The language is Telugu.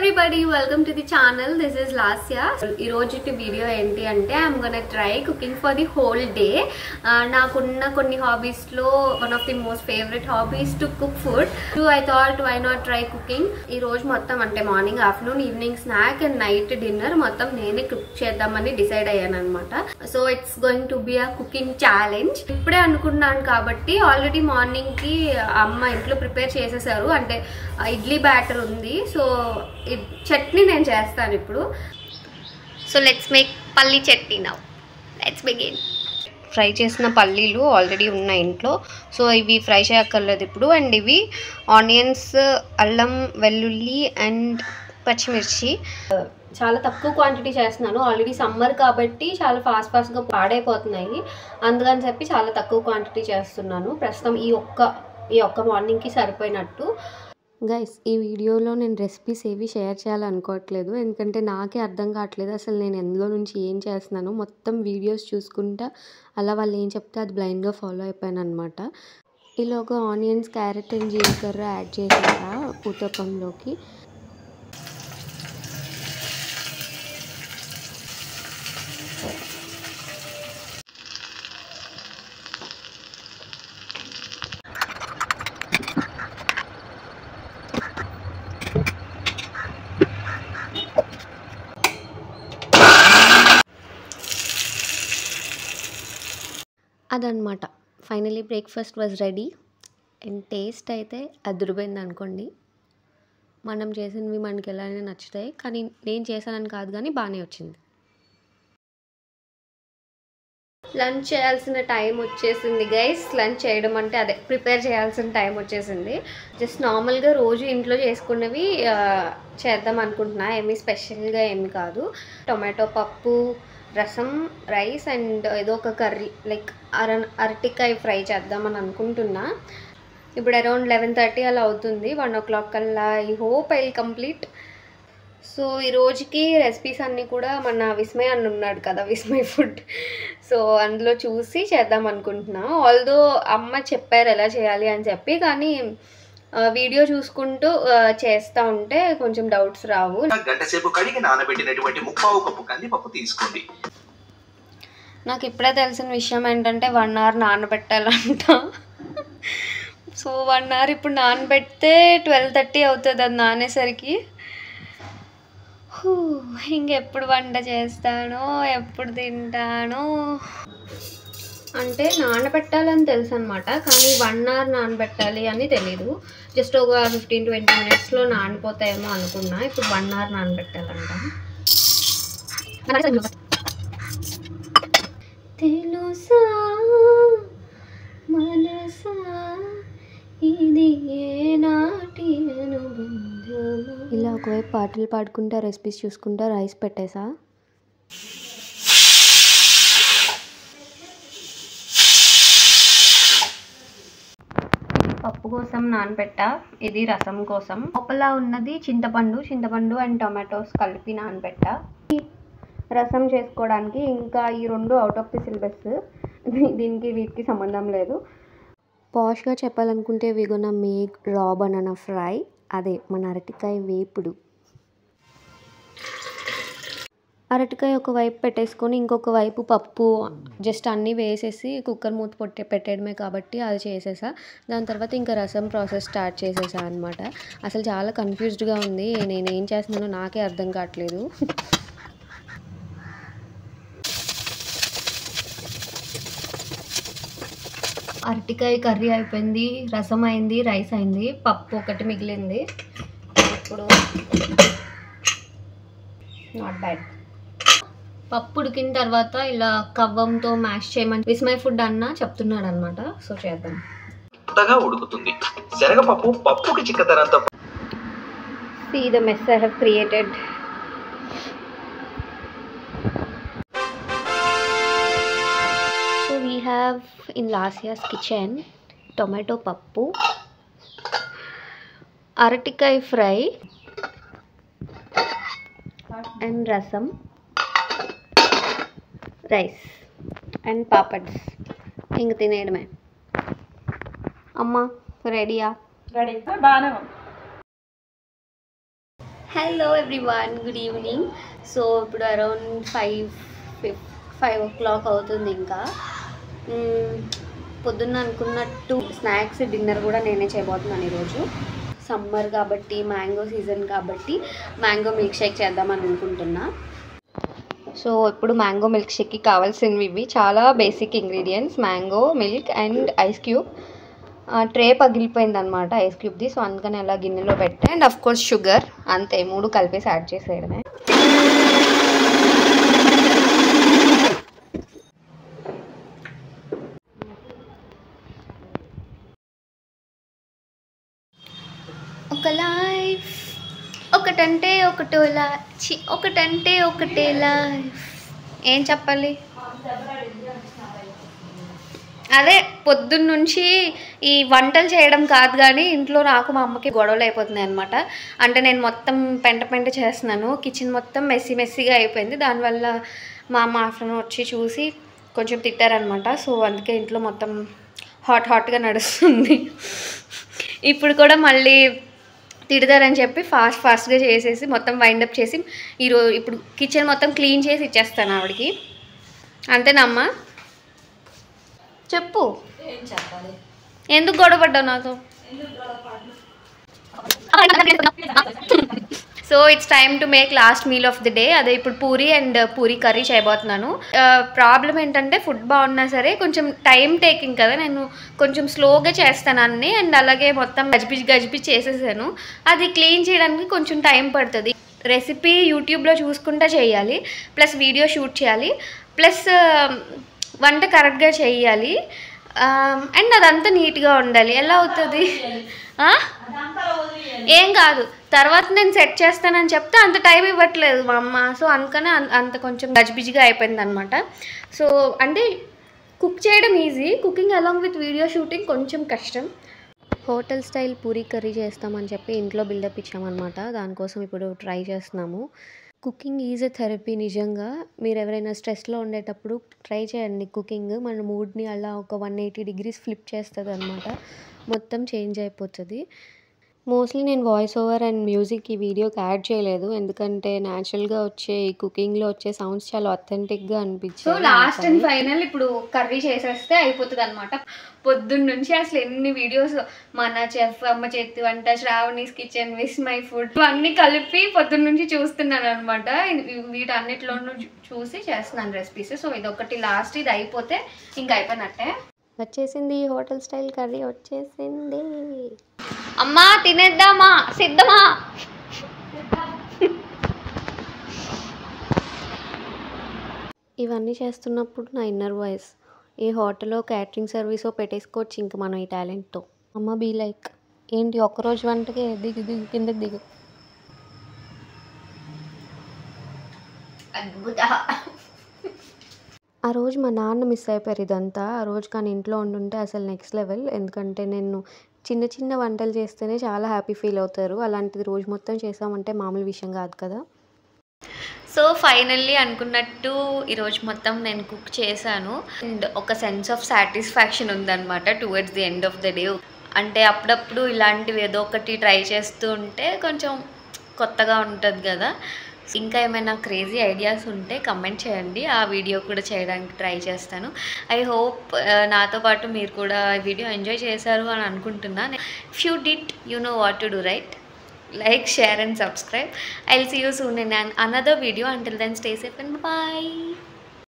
Everybody welcome to the channel this is Lasya ఈ రోజు వీడియో ఏంటి అంటే I'm gonna try cooking for the whole day నాకున్న కొన్ని హాబీస్ లో one of the most favourite hobbies to cook food to I thought why not try cooking ఈ రోజు మొత్తం అంటే morning afternoon evening snack and night dinner మొత్తం నేనే కుక్ చేద్దామని డిసైడ్ అయ్యాను అనమాట so it's going to be a cooking challenge ఇప్పుడే అనుకున్నాను కాబట్టి ఆల్రెడీ మార్నింగ్ కి అమ్మ ఇంట్లో ప్రిపేర్ చేసేసారు అంటే ఆ, ఇడ్లీ బ్యాటర్ ఉంది సో ఇడ్- చట్నీ నేను చేస్తాను ఇప్పుడు so let's make palli chutney now let's begin fry చేసిన పల్లీలు ఆల్రెడీ ఉన్నాయి ఇంట్లో సో ఇవి ఫ్రై చేయక్కర్లేదు ఇప్పుడు అండ్ ఇవి ఆనియన్స్ అల్లం వెల్లుల్లి అండ్ పచ్చిమిర్చి చాలా తక్కువ క్వాంటిటీ చేస్తున్నాను ఆల్రెడీ సమ్మర్ కాబట్టి చాలా ఫాస్ట్ ఫాస్ట్గా పాడైపోతున్నాయి అందుకని చెప్పి చాలా తక్కువ క్వాంటిటీ చేస్తున్నాను ప్రస్తుతం ఈ ఒక్క ఈ ఒక్క మార్నింగ్కి సరిపోయినట్టు గైస్ ఈ వీడియోలో నేను రెసిపీస్ ఏవి షేర్ చేయాలనుకోవట్లేదు ఎందుకంటే నాకే అర్థం కావట్లేదు అసలు నేను ఎందులో నుంచి ఏం చేస్తున్నాను మొత్తం వీడియోస్ చూసుకుంటా అలా వాళ్ళు ఏం చెప్తే అది బ్లైండ్గా ఫాలో అయిపోయాను అనమాట ఈలోగా ఆనియన్స్ క్యారెట్ అండ్ జీలకర్ర యాడ్ చేసాక ఊతప్పంలోకి అదనమాట finally breakfast was ready and taste అయితే అదిరిపోయింది అనుకోండి మనం చేసినవి మనకి ఎలానే నచ్చుతాయి కానీ నేను చేశానని కాదు కానీ బాగానే వచ్చింది లంచ్ చేయాల్సిన టైం వచ్చేసింది గైస్ లంచ్ చేయడం అంటే అదే ప్రిపేర్ చేయాల్సిన టైం వచ్చేసింది జస్ట్ నార్మల్గా రోజు ఇంట్లో చేసుకున్నవి ఆ, చేద్దాం అనుకుంటున్నా ఏమీ స్పెషల్గా ఏమి కాదు టొమాటో పప్పు రసం రైస్ అండ్ ఏదో ఒక కర్రీ లైక్ అర అరటికాయ ఫ్రై చేద్దామని అనుకుంటున్నా ఇప్పుడు అరౌండ్ లెవెన్ థర్టీ అలా అవుతుంది వన్ ఓ క్లాక్ కల్లా I hope I complete so ఈ రోజుకి రెసిపీస్ అన్నీ కూడా మన విస్మయ్ అన్న ఉన్నాడు కదా విస్మయ్ ఫుడ్ సో అందులో చూసి చేద్దాం అనుకుంటున్నా ఆల్దో అమ్మ చెప్పారు ఎలా చేయాలి అని చెప్పి కానీ ఆ, వీడియో చూసుకుంటూ ఆ, చేస్తూ ఉంటే కొంచెం డౌట్స్ రావు గంట సేపు కడిగి నానబెట్టినటువంటి ముప్పావు కప్పు కందిపప్పు తీసుకోండి నాకు ఇప్పుడే తెలిసిన విషయం ఏంటంటే వన్ అవర్ నానబెట్టాలంట సో వన్ అవర్ ఇప్పుడు నానబెడితే ట్వెల్వ్ థర్టీ అవుతుంది అది నానేసరికి హూ, ఇంకెప్పుడు వంట చేస్తానో ఎప్పుడు తింటానో అంటే నానబెట్టాలని తెలుసు అనమాట కానీ వన్ అవర్ నానబెట్టాలి అని తెలీదు జస్ట్ ఒక ఫిఫ్టీన్ ట్వంటీ మినిట్స్లో నానిపోతాయేమో అనుకున్నా ఇప్పుడు వన్ అవర్ నానబెట్టాలంట తెలుసా మనసా ఇది ఏనాటి అనుబంధమా ఇలా ఒకవైపు పాటలు పాడుకుంటా రెసిపీస్ చూసుకుంటా రైస్ పెట్టేసా పప్పు కోసం నానబెట్టా ఇది రసం కోసం లోపల ఉన్నది చింతపండు చింతపండు అండ్ టొమాటోస్ కలిపి నానబెట్టా రసం చేసుకోవడానికి ఇంకా ఈ రెండు అవుట్ ఆఫ్ ది సిలబస్ దీనికి వీటికి సంబంధం లేదు పాష్గా చెప్పాలనుకుంటే we gonna make raw banana fry అదే మన అరటికాయ వేపుడు అరటికాయ ఒక వైపు పెట్టేసుకొని ఇంకొక వైపు పప్పు జస్ట్ అన్నీ వేసేసి కుక్కర్ మూత పొట్టే పెట్టడమే కాబట్టి అది చేసేసా దాని తర్వాత ఇంకా రసం ప్రాసెస్ స్టార్ట్ చేసేసా అనమాట అసలు చాలా కన్ఫ్యూజ్డ్గా ఉంది నేను ఏం చేస్తున్నానో నాకే అర్థం కావట్లేదు అరటికాయ కర్రీ అయిపోయింది రసం అయింది రైస్ అయింది పప్పు ఒకటి మిగిలింది ఇప్పుడు నాట్ బ్యాడ్ పప్పు ఉడికిన తర్వాత ఇలా కవ్వంతో మ్యాష్ చేయమని విస్మయ్ ఫుడ్ అన్న చెప్తున్నాడు అనమాట సో చేద్దాం కొత్తగా ఉడుకుతుంది శనగపప్పు పప్పుకి చిక్కదనంతో See the mess I have created. So we have in Lasia's kitchen tomato pappu, aratikai fry, and rasam, rice, and papads. ఇంక తినేయడమే అమ్మ రెడీయా రెడీ బాగానే ఉంది hello everyone good evening so ఇప్పుడు అరౌండ్ ఫైవ్ ఫిఫ్ ఫైవ్ ఓ క్లాక్ అవుతుంది ఇంకా మ్మ్, పొద్దున్న అనుకున్నట్టు స్నాక్స్ డిన్నర్ కూడా నేనే చేయబోతున్నాను ఈరోజు సమ్మర్ కాబట్టి మ్యాంగో సీజన్ కాబట్టి మ్యాంగో మిల్క్ షేక్ చేద్దామని అనుకుంటున్నా సో ఇప్పుడు మ్యాంగో మిల్క్ షేక్కి కావాల్సినవి ఇవి చాలా basic ingredients mango milk and ice cube tray పగిలిపోయింది అనమాట ఐస్ క్యూబ్ది సో అందుకని అలా గిన్నెలో పెట్టా అండ్ అఫ్ కోర్స్ షుగర్ అంతే మూడు కలిపేసి యాడ్ చేసేయడమే ఒక లైఫ్ ఒకటంటే ఒకటో చి ఒకటంటే ఒకటే లైఫ్ ఏం చెప్పాలి అదే పొద్దున్న నుంచి ఈ వంటలు చేయడం కాదు కానీ ఇంట్లో నాకు మా అమ్మకి గొడవలు అయిపోతున్నాయి అనమాట అంటే నేను మొత్తం పెంట పెంట చేస్తున్నాను కిచెన్ మొత్తం మెస్సీ మెస్సీగా అయిపోయింది దానివల్ల మా అమ్మ ఆఫ్టర్నూన్ వచ్చి చూసి కొంచెం తిట్టారనమాట సో అందుకే ఇంట్లో మొత్తం హాట్ హాట్గా నడుస్తుంది ఇప్పుడు కూడా మళ్ళీ తిడతారని చెప్పి ఫాస్ట్ ఫాస్ట్గా చేసేసి మొత్తం వైండప్ చేసి ఈరోజు ఇప్పుడు కిచెన్ మొత్తం క్లీన్ చేసి ఇచ్చేస్తాను ఆవిడకి అంతేనమ్మా చెప్పు ఏం చెప్పాలి ఎందుకు గొడవపడ్డావు నాతో so it's time to make last meal of the day అదే ఇప్పుడు పూరి అండ్ పూరి కర్రీ చేయబోతున్నాను ప్రాబ్లం ఏంటంటే ఫుడ్ బాగున్నా సరే కొంచెం టైం టేకింగ్ కదా నేను కొంచెం స్లోగా చేస్తాను అన్ని అండ్ అలాగే మొత్తం గజిపిచి గజిపిచి చేసేసాను అది క్లీన్ చేయడానికి కొంచెం టైం పడుతుంది రెసిపీ యూట్యూబ్లో చూసుకుంటా చేయాలి ప్లస్ వీడియో షూట్ చేయాలి ప్లస్ వంట కరెక్ట్గా చేయాలి అండ్ అదంతా నీట్గా ఉండాలి ఎలా అవుతుంది ఆ? ఏం కాదు తర్వాత నేను సెట్ చేస్తానని చెప్తే అంత టైం ఇవ్వట్లేదు మా అమ్మ సో అందుకనే అం- అంత కొంచెం గజిబిజిగా అయిపోయింది అనమాట సో అంటే కుక్ చేయడం easy cooking along with video shooting కొంచెం కష్టం హోటల్ స్టైల్ పూరీ కర్రీ చేస్తామని చెప్పి ఇంట్లో బిల్డప్ ఇచ్చామన్నమాట దానికోసం ఇప్పుడు ట్రై చేస్తున్నాము కుకింగ్ ఈజ్ ఎ థెరపీ నిజంగా మీరు ఎవరైనా స్ట్రెస్లో ఉండేటప్పుడు ట్రై చేయండి కుకింగ్ మన మూడ్ని అలా ఒక వన్ ఎయిటీ డిగ్రీస్ ఫ్లిప్ చేస్తుంది అనమాట మొత్తం చేంజ్ అయిపోతుంది మోస్ట్లీ నేను వాయిస్ ఓవర్ అండ్ మ్యూజిక్ ఈ వీడియోకి యాడ్ చేయలేదు ఎందుకంటే న్యాచురల్గా వచ్చే ఈ కుకింగ్లో వచ్చే సౌండ్స్ చాలా అథెంటిక్గా అనిపించాయి సో లాస్ట్ అండ్ ఫైనల్ ఇప్పుడు కర్రీ చేసేస్తే అయిపోతుంది అనమాట పొద్దున్న నుంచి అసలు ఎన్ని వీడియోస్ మన చెఫ్ అమ్మ చేతి వంట Shravani's kitchen with my food ఇవన్నీ కలిపి పొద్దున్న నుంచి చూస్తున్నాను అనమాట వీటన్నిటిలోనూ చూ- చూసి చేస్తున్నాను రెసిపీస్ సో ఇదొకటి లాస్ట్ ఇది అయిపోతే ఇంకా అయిపోయినట్టే వచ్చేసింది హోటల్ స్టైల్ కర్రీ వచ్చేసింది అమ్మా తినేద్దామా సిద్ధమా ఇవన్నీ చేస్తున్నప్పుడు నా ఇన్నర్ వాయిస్ ఏ హోటల్లో క్యాటరింగ్ సర్వీసో పెట్టేసుకోవచ్చు ఇంక మనం ఈ టాలెంట్తో అమ్మ బీ లైక్ ఏంటి ఒక్కరోజు వంటకే దిగు దిగు కిందకి దిగు అద్భుత ఆ రోజు మా నాన్న మిస్ అయిపోయారు ఇదంతా ఆ రోజు కానీ ఇంట్లో ఉండుంటే అసలు నెక్స్ట్ లెవెల్ ఎందుకంటే నేను చిన్న చిన్న వంటలు చేస్తేనే చాలా హ్యాపీ ఫీల్ అవుతారు అలాంటిది రోజు మొత్తం చేసామంటే మామూలు విషయం కాదు కదా సో ఫైనల్లీ అనుకున్నట్టు ఈరోజు మొత్తం నేను కుక్ చేశాను అండ్ ఒక సెన్స్ ఆఫ్ సాటిస్ఫాక్షన్ ఉందన్నమాట towards the end of the day అంటే అప్పుడప్పుడు ఇలాంటివి ఏదో ఒకటి ట్రై చేస్తూ ఉంటే కొంచెం కొత్తగా ఉంటుంది కదా ఇంకా ఏమైనా క్రేజీ ఐడియాస్ ఉంటే కమెంట్ చేయండి ఆ వీడియో కూడా చేయడానికి ట్రై చేస్తాను ఐ హోప్ నాతో పాటు మీరు కూడా ఈ వీడియో ఎంజాయ్ చేశారు అని అనుకుంటున్నా if you did you know what to do right like share and subscribe i'll see you soon in an another video until then stay safe and bye